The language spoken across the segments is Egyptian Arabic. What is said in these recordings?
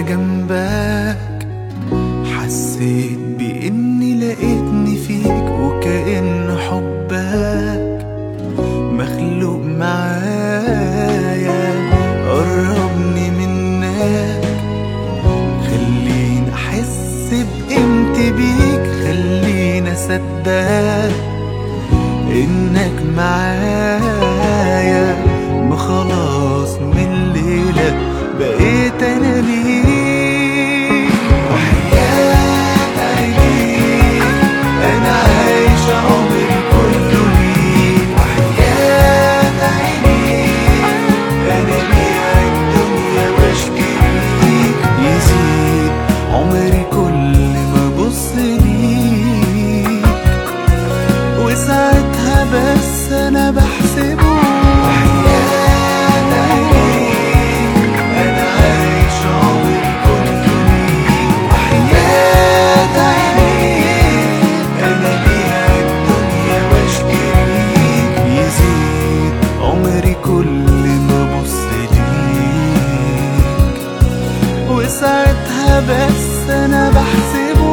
جنبك حسيت بإني لقيتني فيك وكأن حبك مخلوق معايا قربني منك خليني أحس بقيمتي بيك خليني أصدق إنك معايا ما خلاص من الليلة بقيت أنا ليك وحياة عينيك أنا عايش عمري كله ليك وحياة عينيك أنا بيع الدنيا بشكي ليك يزيد عمري كل ما أبص ليك وساعتها بس انا بحسبه وحياة عينيك انا عايش عمري كله ليك وحياة عينيك انا بيع الدنيا بشكي ليك يزيد عمري كل ما ابص ليك وساعتها بس انا بحسبه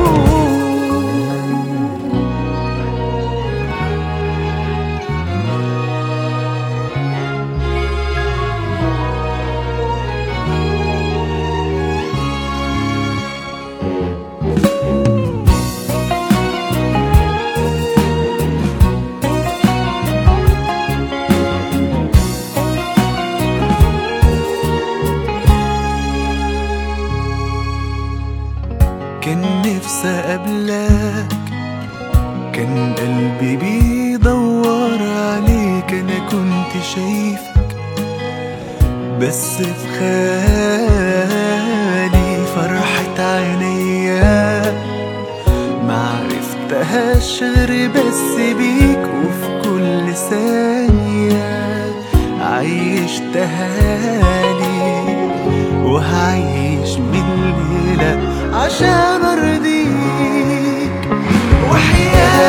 كان نفسي اقابلك كان قلبي بيدور عليك انا كنت شايفك بس في خيالي فرحة عينيا معرفتهاش غير بس بيك وفي كل ثانية عيشتها لي وهعيش من الليلة عشان ارضيك وحياة